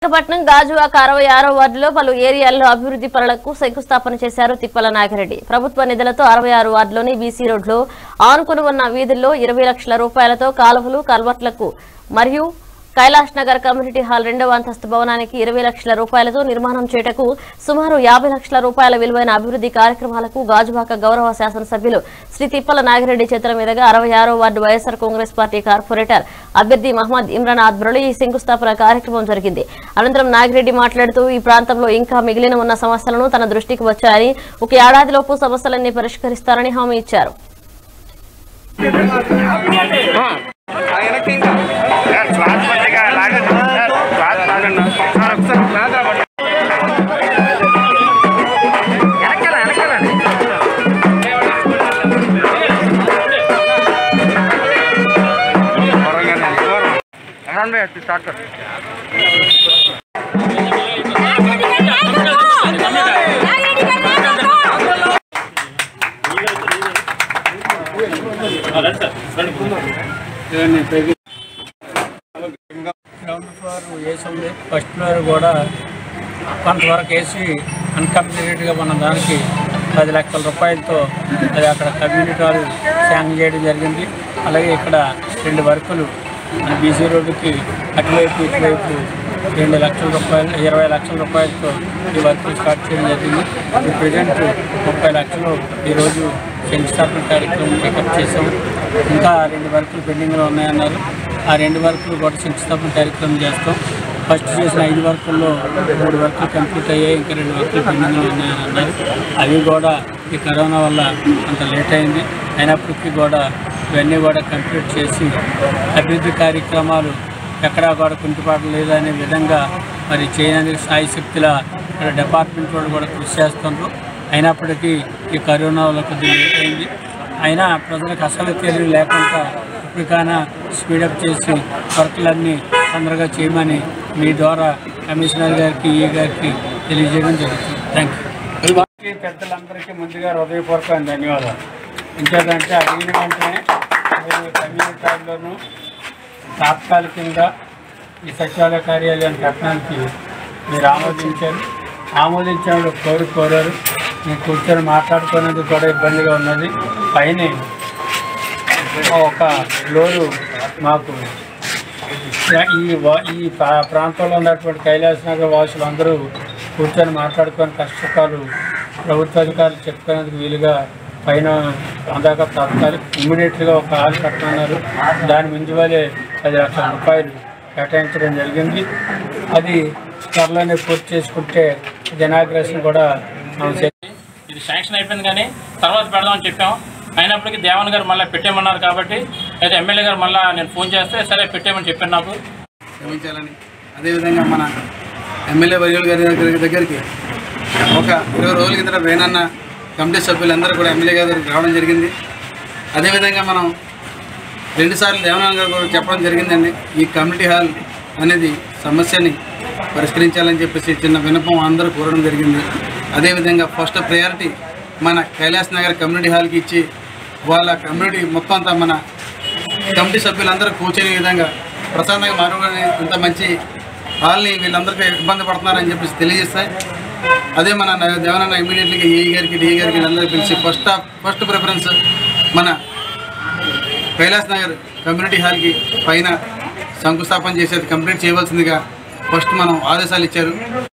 విశాఖపట్నం గాజువాక అరవై ఆరో వార్డులో పలు ఏరియాల్లో అభివృద్ధి పనులకు శంకుస్థాపన చేశారు తిప్పల నాగిరెడ్డి ప్రభుత్వ నిధులతో అరవై ఆరు వార్డులోని బీసీ రోడ్లో ఆనుకుని ఉన్న వీధుల్లో ఇరవై లక్షల రూపాయలతో కాలువలు కల్వర్ట్లకు మరియు కైలాష్ నగర్ కమ్యూనిటీ హాల్ రెండవ అంతస్తు భవనానికి ఇరవై లక్షల రూపాయలతో నిర్మాణం చేయటకు సుమారు యాభై లక్షల రూపాయల విలువైన అభివృద్ధి కార్యక్రమాలకు గాజువాక గౌరవ శాసనసభ్యులు శ్రీ తిప్పల నాగిరెడ్డి చేతుల మీదుగా అరవై ఆరో ward YSR Congress party corporator అభ్యర్థి మహమ్మద్ ఇమ్రాన్ ఆధ్వర్యంలో ఈ శంకుస్థాపన కార్యక్రమం జరిగింది అనంతరం నాగిరెడ్డి మాట్లాడుతూ ఈ ప్రాంతంలో ఇంకా మిగిలిన ఉన్న సమస్యలను తన దృష్టికి వచ్చాయని ఒక ఏడాదిలోపు సమస్యలన్నీ పరిష్కరిస్తారని హామీ ఇచ్చారు క్లాస్ మధ్యగా లాగండి క్లాస్ లాగండి సార్ ఒకసారి క్లాస్ రావండి వెనకాల వెనకాలండి స్టార్ట్ గ్రౌండ్ ఫ్లోర్ వేసి ఉంది ఫస్ట్ ఫ్లోర్ కూడా కొంతవరకు వేసి అన్కంప్లీటెడ్గా మన దానికి పది లక్షల రూపాయలతో అది అక్కడ కమ్యూనిటీ హాల్ శాంక్షన్ చేయడం జరిగింది అలాగే ఇక్కడ రెండు వర్కులు బీసీ రోడ్డుకి అటువైపు ఇటువైపు రెండు లక్షల రూపాయలు ఇరవై లక్షల రూపాయలతో ఈ వర్కులు స్టార్ట్ చేయడం జరిగింది ఇప్పుడు ప్రజెంట్ ముప్పై లక్షలు ఈరోజు శంకుస్థాపన కార్యక్రమం పికప్ చేసాం ఇంకా రెండు వర్కులు పెండింగ్లో ఉన్నాయన్నారు ఆ రెండు వర్కులు కూడా శంకుస్థాపన కార్యక్రమం చేస్తాం ఫస్ట్ చేసిన ఐదు వర్కుల్లో మూడు వర్కులు కంప్లీట్ అయ్యాయి ఇంకా రెండు వర్కులు పెండింగ్లో ఉన్నాయని అన్నారు అవి కూడా ఈ కరోనా వల్ల అంత లేట్ అయింది అయినప్పటికీ కూడా ఇవన్నీ కూడా కంప్లీట్ చేసి అభివృద్ధి కార్యక్రమాలు ఎక్కడా కూడా కుంటుపాటు లేదనే విధంగా మరి చేయడానికి సాయి శక్తుల ఇక్కడ డిపార్ట్మెంట్ వాళ్ళు కూడా కృషి చేస్తున్నారు అయినప్పటికీ ఈ కరోనా వల్ల కొద్దిగా లేట్ అయింది అయినా ప్రజలకు అసలు తెలివి లేకుండా ఇప్పటికైనా స్పీడప్ చేసి వర్క్లన్నీ తొందరగా చేయమని మీ ద్వారా కమిషనర్ గారికి ఈ గారికి తెలియజేయడం జరుగుతుంది థ్యాంక్ యూ పెద్దలందరికీ ముందుగా హృదయపూర్వక ధన్యవాదాలు ఇంకేదంటే అడిగిన వెంటనే మీరు కమ్యూనిటీలోనూ తాత్కాలికంగా ఈ సచివాలయ కార్యాలయాన్ని కట్టడానికి మీరు ఆమోదించారు ఆమోదించాడు కోరి కోరారు మేము కూర్చొని మాట్లాడుకునేందుకు కూడా ఇబ్బందిగా ఉన్నది పైన ఒక ఫ్లోరు మాకు ఈ వా- ఈ ప్రా- ప్రాంతంలో ఉన్నటువంటి కైలాస నగర్ వాసులు అందరూ కూర్చొని మాట్లాడుకొని కష్టకాలు ప్రభుత్వ అధికారులు చెప్పుకునేందుకు వీలుగా పైన అందాక తాత్కాలిక ఇమ్మీడియట్గా ఒక హాల్ కట్టమన్నారు దాని ముందు వలె పది లక్షల రూపాయలు కేటాయించడం జరిగింది అది త్వరలోనే పూర్తి చేసుకుంటే జనాగ్రేషన్ కూడా మనం చే- ఇది శాంక్షన్ అయిపోయింది కానీ తర్వాత పెడదామని చెప్పాం అయినప్పటికీ దేవన్ గారు మళ్ళీ పెట్టేయమన్నారు కాబట్టి అయితే ఎమ్మెల్యే గారు మళ్ళీ నేను ఫోన్ చేస్తే సరే పెట్టేయమని చెప్పాను నాకు క్షమించాలని అదేవిధంగా మన ఎమ్మెల్యే వర్యుల గారి దగ్గర దగ్గరికి ఒక ఇరవై రోజుల కిందట వేణన్న కమిటీ సభ్యులందరూ కూడా ఎమ్మెల్యే గారి దగ్గరికి రావడం జరిగింది అదేవిధంగా మనం రెండుసార్లు దేవనాన్న గారు కూడా చెప్పడం జరిగిందండి ఈ కమ్యూనిటీ హాల్ అనేది సమస్యని పరిష్కరించాలని చెప్పేసి చిన్న విన్నపం అందరూ కోరడం జరిగింది అదేవిధంగా ఫస్ట్ ప్రయారిటీ మన కైలాస్ నగర్ కమ్యూనిటీ హాల్కి ఇచ్చి వాళ్ళ కమ్యూనిటీ మొత్తం అంతా మన కమిటీ సభ్యులందరూ కూర్చునే విధంగా ప్రశాంతంగా మారుగానే ఇంత మంచి హాల్ని వీళ్ళందరికీ ఇబ్బంది పడుతున్నారని చెప్పేసి తెలియజేస్తాయి అదే మన న- దేవనన్న ఇమీడియట్లీగా ఏ గారికి డి గారికి వీళ్ళందరికీ పిలిచి ఫస్ట్ ఆఫ్ ఫస్ట్ ప్రిఫరెన్స్ మన కైలాస్ నగర్ కమ్యూనిటీ హాల్కి పైన శంకుస్థాపన చేసేది కంప్లీట్ చేయవలసిందిగా ఫస్ట్ మనం ఆదేశాలు ఇచ్చారు